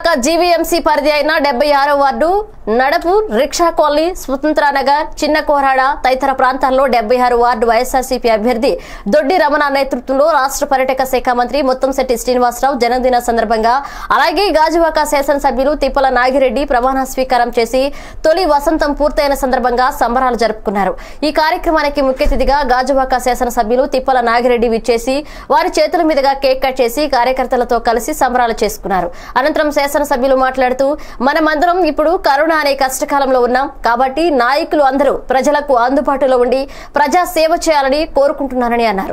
GVMC పరిధి అయిన డెబ్బై ఆరో వార్డు నడపు రిక్షా కాలనీ స్వతంత్ర నగర్ చిన్న కోరాడ తదితర ప్రాంతాల్లో డెబ్బై ఆరు వార్డు వైఎస్ఆర్సీపీ అభ్యర్థి దొడ్డి రమణ నేతృత్వంలో రాష్ట్ర పర్యాటక శాఖ మంత్రి ముత్తంశెట్టి శ్రీనివాసరావు జన్మదిన సందర్భంగా అలాగే గాజువాక శాసనసభ్యులు తిప్పల నాగిరెడ్డి ప్రమాణ స్వీకారం చేసి తొలి వసంతం పూర్తయిన సందర్భంగా సంబరాలు జరుపుకున్నారు ఈ కార్యక్రమానికి ముఖ్య అతిథిగా గాజువాక శాసనసభ్యులు తిప్పల నాగిరెడ్డి విచ్చేసి వారి చేతుల మీదుగా కేక్ కట్ చేసి కార్యకర్తలతో కలిసి సంబరాలు చేసుకున్నారు అనంతరం శాసనసభ్యులు మాట్లాడుతూ మనమందరం ఇప్పుడు కరోనా అనే కష్టకాలంలో ఉన్నాం కాబట్టి నాయకులు అందరూ ప్రజలకు అందుబాటులో ఉండి ప్రజా సేవ చేయాలని కోరుకుంటున్నానని అన్నారు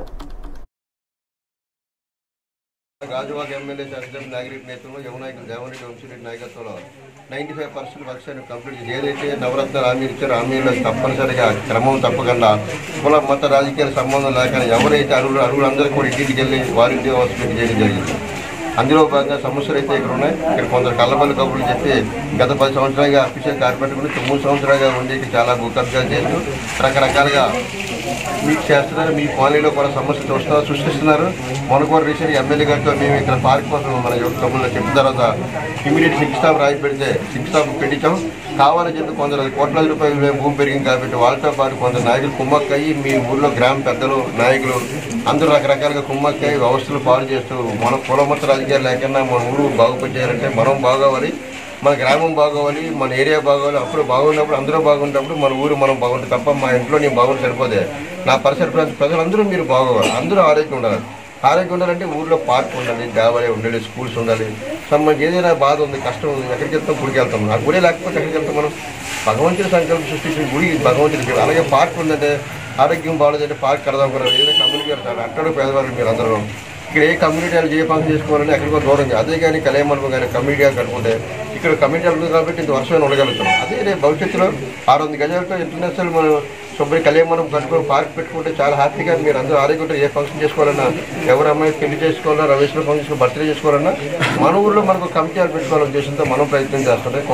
గాజువాక ఎమ్మెల్యే శాసనసభ్యులు నాగిరెడ్డి నేతృత్వంలో యువనాయకులు దేవరెడ్డి వంశీరెడ్డి నాయకత్వంలో నైంటీ ఫైవ్ పర్సెంట్ వర్క్స్ అని కంప్లీట్ చేసి ఏదైతే నవరత్నాలు హామీ ఇచ్చారో హామీలో తప్పనిసరిగా క్రమం తప్పకుండా కుల మత రాజకీయాల సంబంధం లేకుండా ఎవరైతే అరువులు అరువులందరూ కూడా ఇంటికి వెళ్ళి వారింటి హాస్పిటల్ చేయడం జరిగింది అందులో భాగంగా సమస్యలు అయితే ఇక్కడ ఉన్నాయి ఇక్కడ కొందరు కళ్ళబల్లి కబుర్లు చెప్పి గత పది సంవత్సరాలుగా అఫీషియల్ కార్పొరేటర్ కూడా తొమ్మిది సంవత్సరాలుగా ఉండి ఇక్కడ చాలా భూ కబ్జాలు చేస్తూ రకరకాలుగా మీకు చేస్తున్నారు మీ కాలనీలో కూడా సమస్యలు చూస్తున్నారు సృష్టిస్తున్నారు మొన్న కూడా రీసెంట్ ఎమ్మెల్యే గారితో మేము ఇక్కడ పార్క్ కోసం మన యువత కబుర్లో చెప్పిన తర్వాత ఇమీడియట్ సిక్స్ స్టాప్ రాయి పెడితే సిక్స్ స్టాప్ పెట్టించాం కావాలని చెప్పి కొందరు కోట్లాది రూపాయలు మేము భూమి పెరిగింది కాబట్టి వాళ్ళతో పాటు కొందరు నాయకులు కుమ్మక్కయ్యి మీ ఊళ్ళో గ్రామ పెద్దలు నాయకులు అందరూ రకరకాలుగా కుమ్మక్కయ్యి వ్యవస్థలు పాలు చేస్తూ మన కులమత రాజకీయాలు లేకుండా మన ఊరు బాగుపరిచేయాలంటే మనం బాగోవాలి మన గ్రామం బాగోవాలి మన ఏరియా బాగోవాలి అప్పుడు బాగున్నప్పుడు అందరూ బాగున్నప్పుడు మన ఊరు మనం బాగుంటుంది తప్ప మా ఇంట్లో నేను బాగుంటే సరిపోతే నా పరిసర ప్రాంత ప్రజలందరూ మీరు బాగోవాలి అందరూ ఆరోగ్యం ఉండాలి ఆరోగ్యం ఉండాలంటే ఊర్లో పార్క్ ఉండాలి దేవాలయం ఉండాలి స్కూల్స్ ఉండాలి సంబంధించి ఏదైనా బాధ ఉంది కష్టం ఉంది ఎక్కడికి వెళ్తాం గుడికి వెళ్తాం ఆ గుడి లేకపోతే ఎక్కడికి వెళ్తాం మనం భగవంతుడి సంకల్పం సృష్టించిన గుడి భగవంతుడికి అలాగే పార్క్ ఉందంటే ఆరోగ్యం బాగాలేదంటే పార్క్ కడదాం కూడా ఏదైనా కమ్యూనిటీ వెళ్తారు అక్కడ పేదవాళ్ళు మీరు అందరూ ఇక్కడ ఏ కమ్యూనిటీ వాళ్ళు ఏ ఫంక్షన్ చేసుకోవాలని ఎక్కడికో దూరంగా అదే కానీ కళ్యాణమండపం కానీ కమ్యూనిటీ కట్టుకుంటే ఇక్కడ కమ్యూనిటీ ఉంది కాబట్టి ఇంత వర్షమైన ఉండగలుగుతాం అదే రేపు భవిష్యత్తులో ఆరు వందల గజాలతో ఇంటర్నేషనల్ మనం శుభ్ర కళ్యాణం కట్టుకొని పార్క్ పెట్టుకుంటే చాలా హ్యాపీగా మీరు అందరూ ఆరోగ్యంతో ఏ ఫంక్షన్ చేసుకోవాలన్నా ఎవరు అమ్మాయి పెళ్లి చేసుకోవాలన్నా రమేశ్వర ఫంక్షన్ బర్త్డే చేసుకోవాలన్నా మన ఊర్లో మనకు కమిటీలు పెట్టుకోవాలనే ఉద్దేశంతో మనం ప్రయత్నం చేస్తుంటే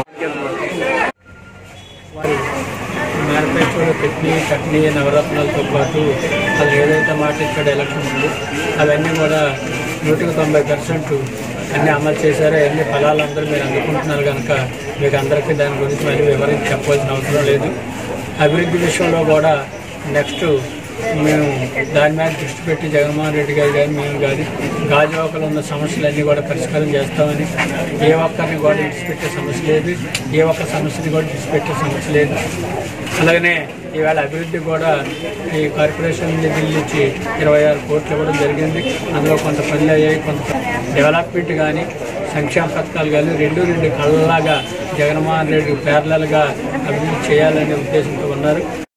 వారి మేనిఫెస్టోలో పెట్టిన చట్నీ నవరత్నాలతో పాటు అది ఏదైతే మాట ఇక్కడ ఎలక్షన్ ఉంది అవన్నీ కూడా నూటికి తొంభై పర్సెంట్ అన్నీ అమలు చేశారో అన్ని ఫలాలు అందరూ మీరు అందుకుంటున్నారు కనుక మీకు అందరికీ దాని గురించి మళ్ళీ వివరించి చెప్పాల్సిన అవసరం లేదు అభివృద్ధి విషయంలో కూడా నెక్స్ట్ మేము దాని మీద దృష్టి పెట్టి జగన్మోహన్ రెడ్డి గారు కానీ మేము కానీ గాజువాకలో ఉన్న సమస్యలన్నీ కూడా పరిష్కారం చేస్తామని ఏ ఒక్కరిని కూడా విడిచిపెట్టే సమస్య లేదు ఏ ఒక్క సమస్యని కూడా విడిచిపెట్టే సమస్య లేదు అలాగనే ఈవేళ అభివృద్ధి కూడా ఈ కార్పొరేషన్ నిధుల నుంచి ఇరవై ఆరు కోట్లు ఇవ్వడం జరిగింది అందులో కొంత పనులు అయ్యాయి కొంత డెవలప్మెంట్ కానీ సంక్షేమ పథకాలు కానీ రెండు రెండు కళ్ళలాగా జగన్మోహన్ రెడ్డి పేర్లలుగా అభివృద్ధి చేయాలనే ఉద్దేశంతో ఉన్నారు